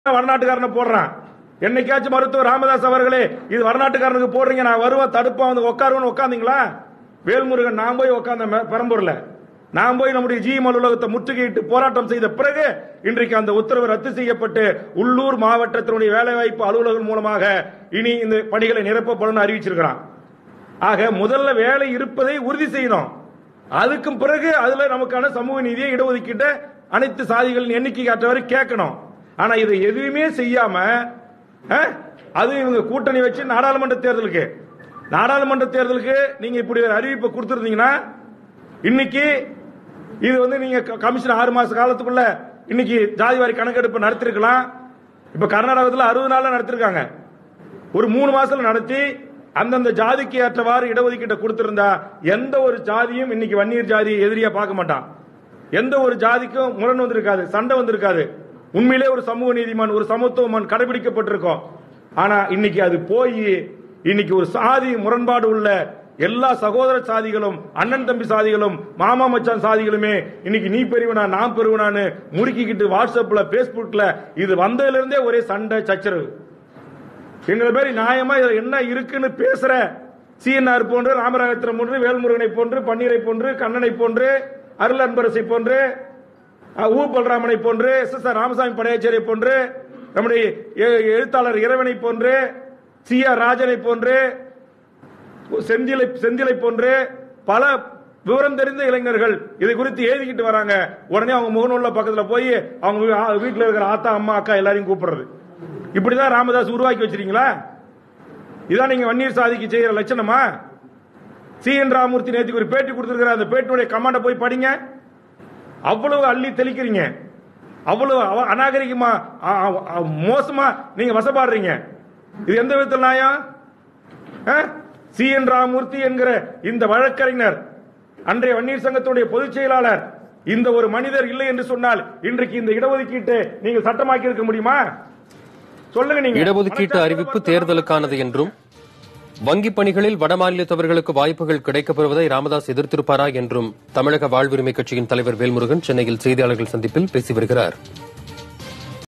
வடநாட்டுக்காரனை போடுறான் என்னைக்காச்சும் மருத்துவர் ராமதாஸ் அவர்களே இது வடநாட்டுக்காரனுக்கு போடுறீங்க நான் வருவேன் தடுப்பேன் வந்து உட்காருவேன் உட்காந்தீங்களா வேல்முருகன் நான் போய் உட்கார்ந்த மெ- பெரம்பூர்ல நான் போய் நம்முடைய ஜிஎம் அலுவலகத்தை முற்றுகையிட்டு போராட்டம் செய்த பிறகு இன்றைக்கு அந்த உத்தரவு ரத்து செய்யப்பட்டு உள்ளூர் மாவட்டத்தினுடைய வேலைவாய்ப்பு அலுவலகம் மூலமாக இனி இந்த பணிகளை நிரப்பப்படும் அறிவிச்சிருக்கிறான் ஆக முதல்ல வேலை இருப்பதை உறுதி செய்யணும் அதுக்கும் பிறகு அதுல நமக்கான சமூக நீதியை இடஒதுக்கீட்டை அனைத்து சாதிகளின் எண்ணிக்கை காற்றவரை கேட்கணும் ஆனா இதை எதுவுமே செய்யாம அஹ், அது இவங்க கூட்டணி வச்சு நாடாளுமன்ற தேர்தலுக்கு நாடாளுமன்ற தேர்தலுக்கு நீங்க இப்படி ஒரு அறிவிப்பை கொடுத்திருந்தீங்கன்னா இன்னைக்கு இது வந்து நீங்க க- கமிஷன் ஆறு மாச காலத்துக்குள்ள இன்னைக்கு ஜாதிவாரி கணக்கெடுப்பு நடத்திருக்கலாம் இப்ப கர்நாடகத்தில் அறுபது நாள்ல நடத்திருக்காங்க ஒரு மூணு மாசத்துல நடத்தி அந்தந்த ஜாதிக்கு ஏற்றவாறு இடஒதுக்கீட்டை கொடுத்திருந்தா எந்த ஒரு ஜாதியும் இன்னைக்கு வன்னியர் ஜாதியை எதிரியா பார்க்க மாட்டான் எந்த ஒரு ஜாதிக்கும் முரண் வந்திருக்காது சண்டை வந்திருக்காது உண்மையிலே ஒரு சமூக நீதிமான் ஒரு சமத்துவமான் கடைபிடிக்கப்பட்டிருக்கும் ஆனா இன்னைக்கு அது போய் இன்னைக்கு ஒரு சாதி முரண்பாடு உள்ள எல்லா சகோதர சாதிகளும் அண்ணன் தம்பி சாதிகளும் மாமா மச்சான் சாதிகளுமே இன்னைக்கு நீ பெரியவனா நான் பெரியவனான்னு முறுக்கிக்கிட்டு வாட்ஸ்அப்ல பேஸ்புக்ல இது வந்ததுல இருந்தே ஒரே சண்டை சச்சரவு எங்களை பேர் நியாயமா இதுல என்ன இருக்குன்னு பேசுற சிஎன்ஆர் போன்று ராமராஜத்திரம் போன்று வேல்முருகனை போன்று பன்னீரை போன்று கண்ணனை போன்று அருள் அன்பரசை போன்று அஹ், ஊ பல்ராமனை போன்று எஸ் எஸ் ஆர் ராமசாமி படையாச்சேரியை போன்று நம்முடைய எ- எழுத்தாளர் இறைவனை போன்று சி ஆர் ராஜனை போன்று செந்திலை செந்திலை போன்று பல விவரம் தெரிந்த இளைஞர்கள் இதை குறித்து எழுதிக்கிட்டு வராங்க உடனே அவங்க முகநூல்ல பக்கத்துல போய் அவங்க வீ- ஆ- வீட்டுல இருக்கிற ஆத்தா அம்மா அக்கா எல்லாரையும் கூப்பிடுறது இப்படிதான் ராமதாஸ் உருவாக்கி வச்சிருக்கீங்களா இதான் நீங்க வன்னியர் சாதிக்கு செய்யற லட்சணமா சி என் ராமூர்த்தி நேற்றுக்கு ஒரு பேட்டி கொடுத்திருக்கிற அந்த பேட்டியுடைய கமாண்ட போய் படிங்க அவ்வளவு அள்ளி தெளிக்கிறீங்க அவ்வளவு அவ- அநாகரிகமா அ- அ- அ- மோசமா நீங்க வசப்பாடுறீங்க இது எந்த விதத்தில் நியாயம் சி என் ராமூர்த்தி என்கிற இந்த வழக்கறிஞர் அன்றைய வன்னியர் சங்கத்துடைய பொதுச் செயலாளர் இந்த ஒரு மனிதர் இல்லை என்று சொன்னால் இன்றைக்கு இந்த இடஒதுக்கீட்டை நீங்கள் சட்டமாக்கி இருக்க முடியுமா சொல்லுங்க நீங்க இடஒதுக்கீட்டு அறிவிப்பு தேர்தலுக்கானது என்றும் வங்கிப் பணிகளில் வடமாநிலத்தவர்களுக்கு வாய்ப்புகள் கிடைக்கப்பெறுவதை ராமதாஸ் எதிர்த்திருப்பாரா என்றும் தமிழக வாழ்வுரிமை கட்சியின் தலைவர் வேல்முருகன் சென்னையில் செய்தியாளர்கள் சந்திப்பில் பேசி வருகிறார்